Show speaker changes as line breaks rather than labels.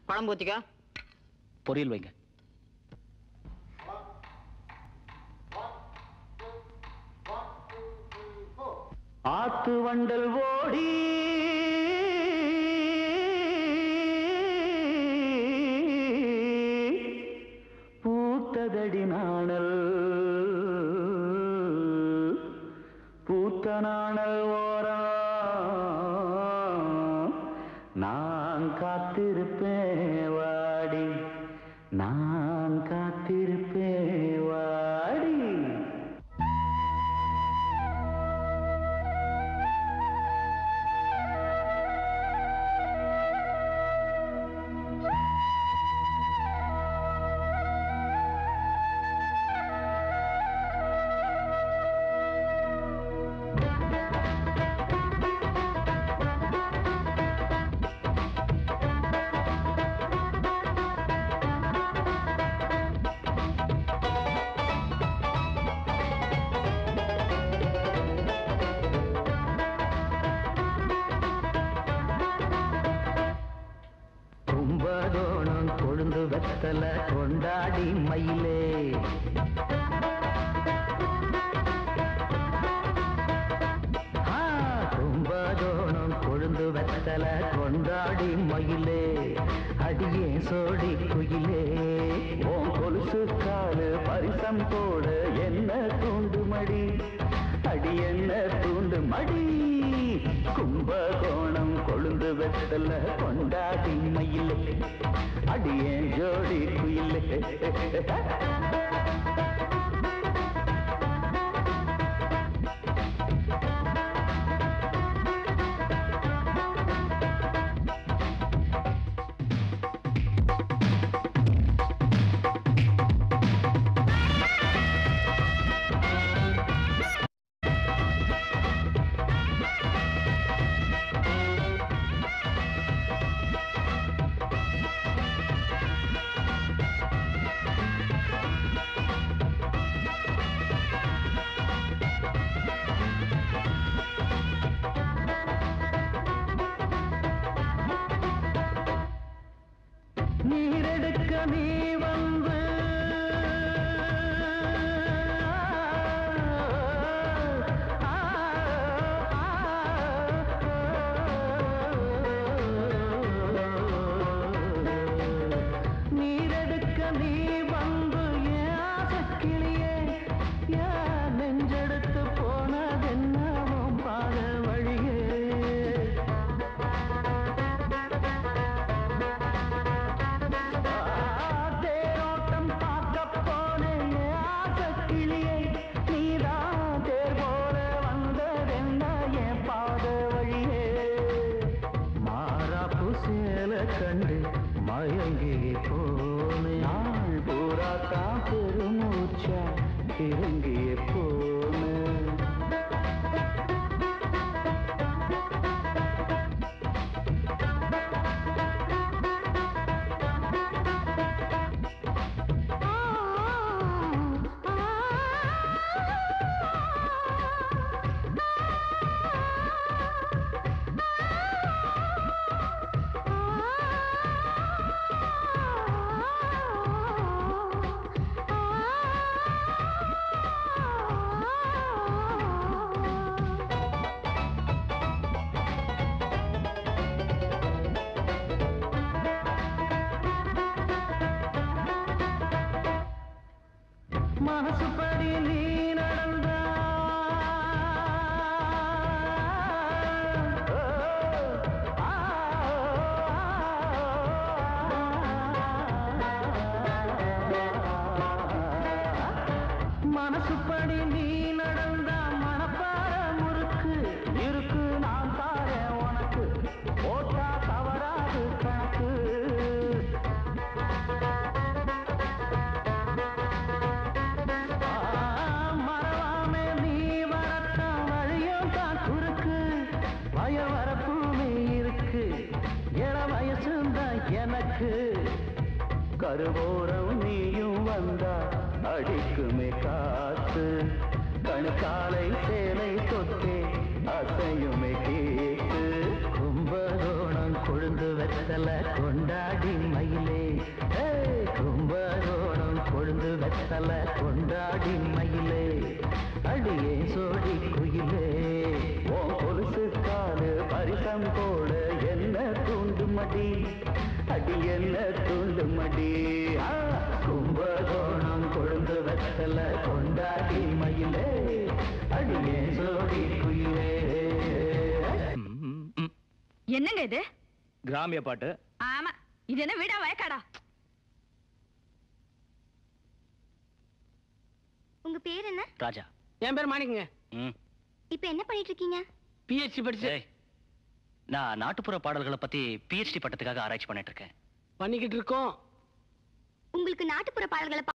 குழம்பு ஊத்திக்க
பொரியல் வைங்க ஆத்து வண்டல் ஓடி பூத்ததடி நாணல் பூத்த நாணல் ஓரம் நான் காத்திருப்பேன் வாடி நான் காத்திருப்பேன் வாடி கும்பகோணம் கொழுந்து வெத்தல கொண்டாடி மயிலே ஆ, கும்பகோணம் கொழுந்து வெத்தல கொண்டாடி மயிலே அடியே சோடி குயிலே ஓ கொலுசு காலு பரிசம் போட என்ன தூண்டு மடி அடி என்ன தூண்டு மடி கும்பகோணம் கொழுந்து வெத்தல கொண்டாடி மயிலே அடியே ஜோடி குயிலே நீரெடுக்க நீ வந்து நீரெடுக்க நீ வந்து என் ஆசைக்கிளியே என் நெஞ்செடுத்து போனதென்னவும் பாத வழியே தேரோட்டம் பார்க்க போனேன் ஆசக்கிளியை நீதான் தேர் போல வந்ததென்ன என் பாத வழியே மாறாப்பு சேல கண்டு மயங்கி போனேன் நாள் பூரா தான் பெருமூச்சா இறங்கிய போனேன் மனசுப்படி நீ நடந்தா ஆ, மனசுப்படி நீ நடந்தா மனப்பார முறுக்கு இருக்கு நான் தாரேன் உனக்கு போட்டா தவறாது கணக்கு மறவாமே நீ வரத்தான் வழியும் தான் குறுக்கு வய வரப்புமே இருக்கு இள வயசுதான் எனக்கு கருவோரம் நீயும் வந்தா அடிக்குமே காத்து கணுக்காலை சேலை தொட்டே அசையுமே கேட்டு கும்பகோணம் கொழுந்து வெத்தல கொண்டாடி மை கொண்டாடி மயிலே அடியே சோடி குயிலே ஓ கொலுசு காலு பரிசம் போட என்ன தூண்டு மடி அடி என்ன தூண்டு மடி ஆ, கும்பகோணம் கொழுந்து வெத்தல கொண்டாடி மயிலே அடியே சோடி குயிலே
என்னங்க இது
கிராமிய பாட்டு
ஆமா இது என்ன வீடா வயக்காடா
உங்க பேர் என்ன
ராஜா
என் பேர் மாணிக்கங்க
ம்
இப்ப என்ன பண்ணிட்டு இருக்கீங்க
பிஹெச்டி படிச்சு
ஏய் நான் நாட்டுப்புற பாடல்களை பத்தி பிஹெச்டி பட்டத்துக்காக ஆராய்ச்சி பண்ணிட்டு இருக்கேன்
பண்ணிக்கிட்டு இருக்கோம்
உங்களுக்கு நாட்டுப்புற பாடல்களை